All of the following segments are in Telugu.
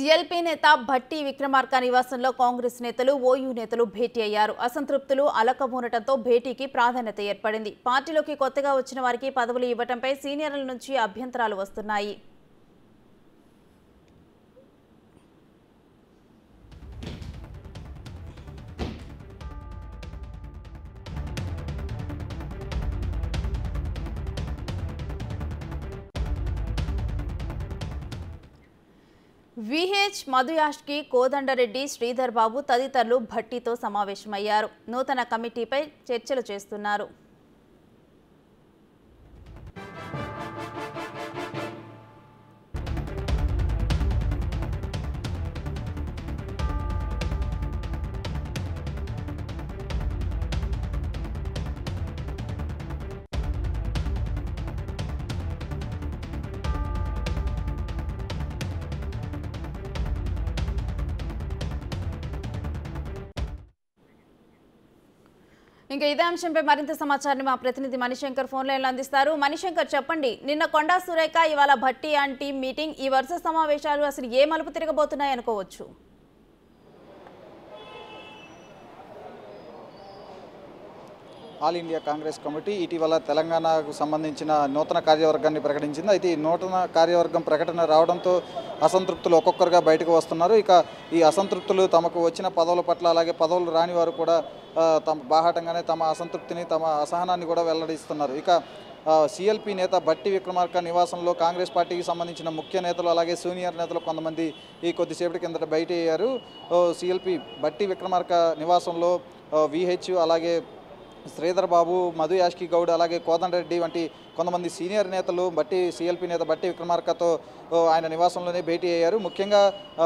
సిఎల్పీ నేత భట్టి విక్రమార్క నివాసంలో కాంగ్రెస్ నేతలు ఓయూ నేతలు భేటీ అయ్యారు అసంతృప్తులు అలకమూనటంతో భేటీకి ప్రాధాన్యత ఏర్పడింది పార్టీలోకి కొత్తగా వచ్చిన వారికి పదవులు ఇవ్వటంపై సీనియర్ల నుంచి అభ్యంతరాలు వస్తున్నాయి విహెచ్ మధుయాష్కి కోదండరెడ్డి శ్రీధర్ బాబు తదితరులు భట్టీతో సమావేశమయ్యారు నూతన కమిటీపై చర్చలు చేస్తున్నారు ఇంకా ఇదే అంశంపై మరింత సమాచారాన్ని మా ప్రతినిధి మణిశంకర్ ఫోన్ లైన్లో అందిస్తారు మణిశంకర్ చెప్పండి నిన్న కొండా సురేఖ ఇవాళ భట్టి అంటీ మీటింగ్ ఈ వరుస సమావేశాలు అసలు ఏ మలుపు తిరగబోతున్నాయి అనుకోవచ్చు ఆల్ ఇండియా కాంగ్రెస్ కమిటీ ఇటీవల తెలంగాణకు సంబంధించిన నూతన కార్యవర్గాన్ని ప్రకటించింది అయితే ఈ నూతన కార్యవర్గం ప్రకటన రావడంతో అసంతృప్తులు ఒక్కొక్కరుగా బయటకు వస్తున్నారు ఇక ఈ అసంతృప్తులు తమకు వచ్చిన పదవుల పట్ల అలాగే పదవులు రాని వారు కూడా ఆ, తమ బాహాటంగానే తమ అసంతృప్తిని తమ అసహనాన్ని కూడా వెల్లడిస్తున్నారు ఇక సిఎల్పి నేత బట్టి విక్రమార్క నివాసంలో కాంగ్రెస్ పార్టీకి సంబంధించిన ముఖ్య నేతలు అలాగే సీనియర్ నేతలు కొంతమంది ఈ కొద్దిసేపటి కిందట బయట అయ్యారు సిఎల్పి బట్టి విక్రమార్క నివాసంలో విహెచ్ అలాగే శ్రీధర్ బాబు మధు యాష్కి గౌడ్ అలాగే కోదండరెడ్డి వంటి కొంతమంది సీనియర్ నేతలు బట్టి సిఎల్పి నేత బట్టి విక్రమార్కతో ఓ, ఆయన నివాసంలోనే భేటీ అయ్యారు ముఖ్యంగా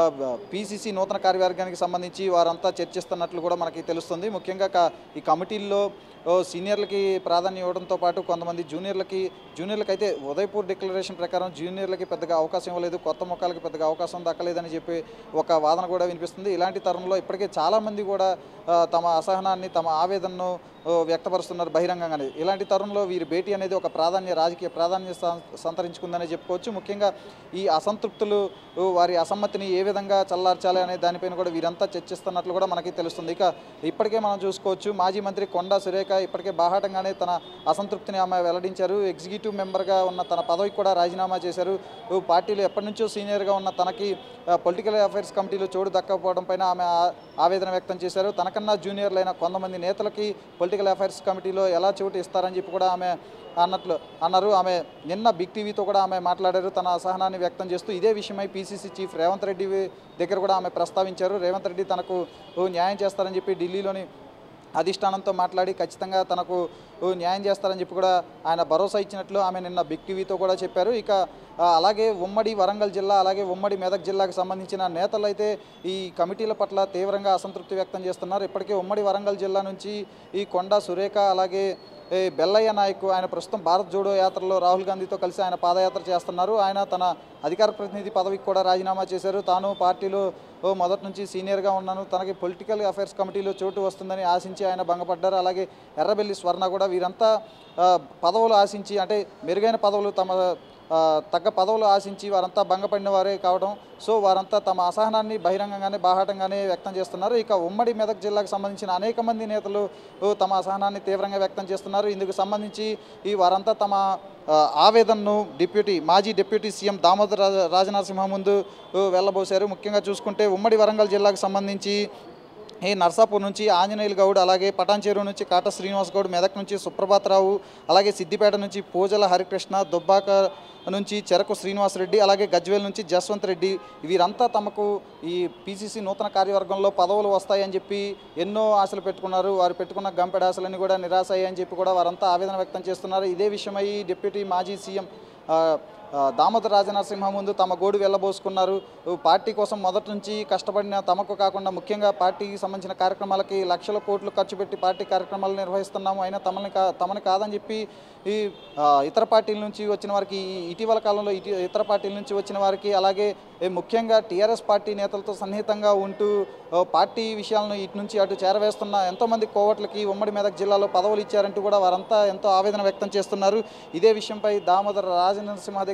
పిసిసి నూతన కార్యవర్గానికి సంబంధించి వారంతా చర్చిస్తున్నట్లు కూడా మనకి తెలుస్తుంది ముఖ్యంగా క- ఈ కమిటీల్లో ఓ, సీనియర్లకి ప్రాధాన్యం ఇవ్వడంతో పాటు కొంతమంది జూనియర్లకి జూనియర్లకి అయితే ఉదయపూర్ డిక్లరేషన్ ప్రకారం జూనియర్లకి పెద్దగా అవకాశం ఇవ్వలేదు కొత్త మొక్కలకి పెద్దగా అవకాశం దక్కలేదని చెప్పి ఒక వాదన కూడా వినిపిస్తుంది ఇలాంటి తరుణంలో ఇప్పటికే చాలామంది కూడా ఆ, తమ అసహనాన్ని తమ ఆవేదనను ఓ, వ్యక్తపరుస్తున్నారు బహిరంగంగానే ఇలాంటి తరుణంలో వీరి భేటీ అనేది ఒక ప్రాధాన్య రాజకీయ ప్రాధాన్యత సం- సంతరించుకుందని చెప్పుకోవచ్చు ముఖ్యంగా ఈ అసంతృప్తులు ఓ, వారి అసమ్మతిని ఏ విధంగా చల్లార్చాలి అనే దానిపైన కూడా వీరంతా చర్చిస్తున్నట్లు కూడా మనకి తెలుస్తుంది ఇక ఇప్పటికే మనం చూసుకోవచ్చు మాజీ మంత్రి కొండా సురేఖ ఇప్పటికే బాహాటంగానే తన అసంతృప్తిని ఆమె వెల్లడించారు ఎగ్జిక్యూటివ్ మెంబర్గా ఉన్న తన పదవికి కూడా రాజీనామా చేశారు ఓ, పార్టీలో ఎప్పటి నుంచో సీనియర్గా ఉన్న తనకి పొలిటికల్ అఫైర్స్ కమిటీలో చోటు దక్కకపోవడం పైన ఆమె ఆ- ఆవేదన వ్యక్తం చేశారు తనకన్నా జూనియర్లైన కొంతమంది నేతలకి పొలిటికల్ అఫైర్స్ కమిటీలో ఎలా చోటు ఇస్తారని చెప్పి కూడా ఆమె అన్నట్లు అన్నారు ఆమె నిన్న బిగ్ టీవీతో కూడా ఆమె మాట్లాడారు తన అసహనాన్ని వ్యక్తం చేస్తూ ఇదే విషయమై పీసీసీ చీఫ్ రేవంత్ రెడ్డి దగ్గర కూడా ఆమె ప్రస్తావించారు రేవంత్ రెడ్డి తనకు ఓ, న్యాయం చేస్తారని చెప్పి ఢిల్లీలోని అధిష్టానంతో మాట్లాడి ఖచ్చితంగా తనకు ఓ, న్యాయం చేస్తారని చెప్పి కూడా ఆయన భరోసా ఇచ్చినట్లు ఆమె నిన్న బిగ్ టీవీతో కూడా చెప్పారు ఇక ఆ, అలాగే ఉమ్మడి వరంగల్ జిల్లా అలాగే ఉమ్మడి మెదక్ జిల్లాకు సంబంధించిన నేతలు అయితే ఈ కమిటీల పట్ల తీవ్రంగా అసంతృప్తి వ్యక్తం చేస్తున్నారు ఇప్పటికే ఉమ్మడి వరంగల్ జిల్లా నుంచి ఈ కొండ సురేఖ అలాగే ఈ బెల్లయ్య నాయక్ ఆయన ప్రస్తుతం భారత్ జోడో యాత్రలో రాహుల్ గాంధీతో కలిసి ఆయన పాదయాత్ర చేస్తున్నారు ఆయన తన అధికార ప్రతినిధి పదవికి కూడా రాజీనామా చేశారు తాను పార్టీలో ఓ మొదటి నుంచి సీనియర్గా ఉన్నాను తనకి పొలిటికల్ అఫైర్స్ కమిటీలో చోటు వస్తుందని ఆశించి ఆయన భంగపడ్డారు అలాగే ఎర్రబెల్లి స్వర్ణ కూడా వీరంతా ఆ, పదవులు ఆశించి అంటే మెరుగైన పదవులు తమ ఆ, తగ్గ పదవులు ఆశించి వారంతా భంగపడిన వారే కావడం సో వారంతా తమ అసహనాన్ని బహిరంగంగానే బాహాటంగానే వ్యక్తం చేస్తున్నారు ఇక ఉమ్మడి మెదక్ జిల్లాకు సంబంధించిన అనేక మంది నేతలు ఓ, తమ అసహనాన్ని తీవ్రంగా వ్యక్తం చేస్తున్నారు ఇందుకు సంబంధించి ఈ వారంతా తమ ఆ, ఆవేదనను డిప్యూటీ మాజీ డిప్యూటీ సీఎం దామోదర్ రాజ రాజనరసింహ ముందు ఓ, వెళ్ళబోశారు ముఖ్యంగా చూసుకుంటే ఉమ్మడి వరంగల్ జిల్లాకు సంబంధించి ఈ నర్సాపూర్ నుంచి ఆంజనేయులు గౌడ్ అలాగే పటాన్చేరు నుంచి కాట శ్రీనివాస్ గౌడ్ మెదక్ నుంచి సుప్రభాతరావు అలాగే సిద్దిపేట నుంచి పూజల హరికృష్ణ దుబ్బాక నుంచి చెరకు శ్రీనివాసరెడ్డి అలాగే గజ్వేల్ నుంచి జస్వంత్ రెడ్డి వీరంతా తమకు ఈ పీసీసీ నూతన కార్యవర్గంలో పదవులు వస్తాయని చెప్పి ఎన్నో ఆశలు పెట్టుకున్నారు వారు పెట్టుకున్న గంపెడ ఆశలన్నీ కూడా నిరాశ అయ్యాయని చెప్పి కూడా వారంతా ఆవేదన వ్యక్తం చేస్తున్నారు ఇదే విషయమై డిప్యూటీ మాజీ సీఎం ఆ, ఆ, దామోదర రాజనరసింహ ముందు తమ గోడు వెళ్ళబోసుకున్నారు పార్టీ కోసం మొదటి నుంచి కష్టపడిన తమకు కాకుండా ముఖ్యంగా పార్టీకి సంబంధించిన కార్యక్రమాలకి లక్షల కోట్లు ఖర్చు పెట్టి పార్టీ కార్యక్రమాలు నిర్వహిస్తున్నాము అయినా తమని కా తమని కాదని చెప్పి ఈ ఆ, ఇతర పార్టీల నుంచి వచ్చిన వారికి ఈ ఇటీవల కాలంలో ఇటీ ఇతర పార్టీల నుంచి వచ్చిన వారికి అలాగే ఏ, ముఖ్యంగా టీఆర్ఎస్ పార్టీ నేతలతో సన్నిహితంగా ఉంటూ ఓ, పార్టీ విషయాలను ఇటు నుంచి అటు చేరవేస్తున్న ఎంతోమంది కోవట్లకి ఉమ్మడి మెదక్ జిల్లాలో పదవులు ఇచ్చారంటూ కూడా వారంతా ఎంతో ఆవేదన వ్యక్తం చేస్తున్నారు ఇదే విషయంపై దామోదర రాజనరసింహ దగ్గర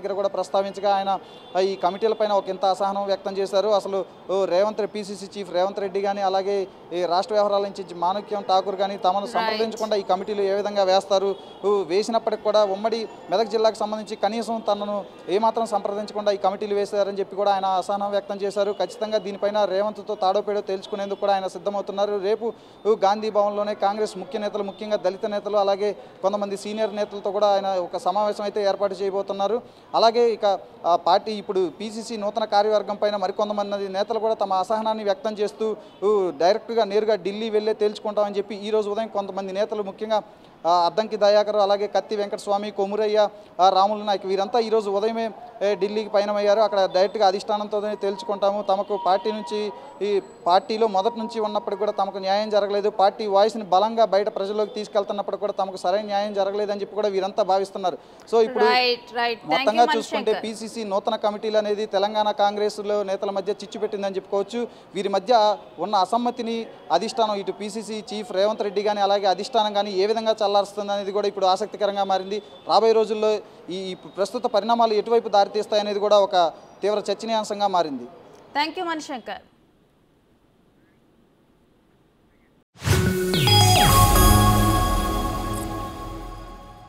దగ్గర కూడా ప్రస్తావించగా ఆయన ఆ, ఈ కమిటీలపైన ఒక ఇంత అసహనం వ్యక్తం చేశారు అసలు ఓ, రేవంత్ రెడ్డి పీసీసీ చీఫ్ రేవంత్ రెడ్డి కానీ అలాగే ఈ రాష్ట్ర వ్యవహారాల నుంచి మాణిక్యం ఠాకూర్ కానీ తమను సంప్రదించకుండా ఈ కమిటీలు ఏ విధంగా వేస్తారు ఊ, వేసినప్పటికి కూడా ఉమ్మడి మెదక్ జిల్లాకు సంబంధించి కనీసం తనను ఏమాత్రం సంప్రదించకుండా ఈ కమిటీలు వేశారని చెప్పి కూడా ఆయన అసహనం వ్యక్తం చేశారు ఖచ్చితంగా దీనిపైన రేవంత్తో తాడోపేడో తేల్చుకునేందుకు కూడా ఆయన సిద్ధమవుతున్నారు రేపు ఊ, గాంధీ భవన్లోనే కాంగ్రెస్ ముఖ్య నేతలు ముఖ్యంగా దళిత నేతలు అలాగే కొంతమంది సీనియర్ నేతలతో కూడా ఆయన ఒక సమావేశం అయితే ఏర్పాటు చేయబోతున్నారు అలాగే ఇక ఆ పార్టీ ఇప్పుడు పీసీసీ నూతన కార్యవర్గం పైన మరికొంతమంది నేతలు కూడా తమ అసహనాన్ని వ్యక్తం చేస్తూ ఊ, డైరెక్ట్గా నేరుగా ఢిల్లీ వెళ్ళే తేల్చుకుంటామని చెప్పి ఈ రోజు ఉదయం కొంతమంది నేతలు ముఖ్యంగా ఆ, అద్దంకి దయాకర్ అలాగే కత్తి వెంకటస్వామి కొమురయ్య ఆ, రాములు నాయక్ వీరంతా ఈరోజు ఉదయమే ఏ, ఢిల్లీకి పయనమయ్యారు అక్కడ డైరెక్ట్గా అధిష్టానంతో తేల్చుకుంటాము తమకు పార్టీ నుంచి ఈ పార్టీలో మొదటి నుంచి ఉన్నప్పటికీ కూడా తమకు న్యాయం జరగలేదు పార్టీ వాయిస్ని బలంగా బయట ప్రజల్లోకి తీసుకెళ్తున్నప్పుడు కూడా తమకు సరైన న్యాయం జరగలేదని చెప్పి కూడా వీరంతా భావిస్తున్నారు సో ఇప్పుడు రైట్ రైట్ థ్యాంక్ మొత్తంగా యూ చూసుకుంటే మణిశంకర్ పీసీసీ నూతన కమిటీలు అనేది తెలంగాణ కాంగ్రెస్లో నేతల మధ్య చిచ్చు పెట్టిందని చెప్పుకోవచ్చు వీరి మధ్య ఉన్న అసమ్మతిని అధిష్టానం ఇటు పీసీసీ చీఫ్ రేవంత్ రెడ్డి కానీ అలాగే అధిష్టానం కానీ ఏ విధంగా చల్లారుస్తుంది అనేది కూడా ఇప్పుడు ఆసక్తికరంగా మారింది రాబోయే రోజుల్లో ఈ ఈ ప్రస్తుత పరిణామాలు ఎటువైపు దారితీస్తాయనేది కూడా ఒక తీవ్ర చర్చనీయాంశంగా మారింది థ్యాంక్ యూ మణిశంకర్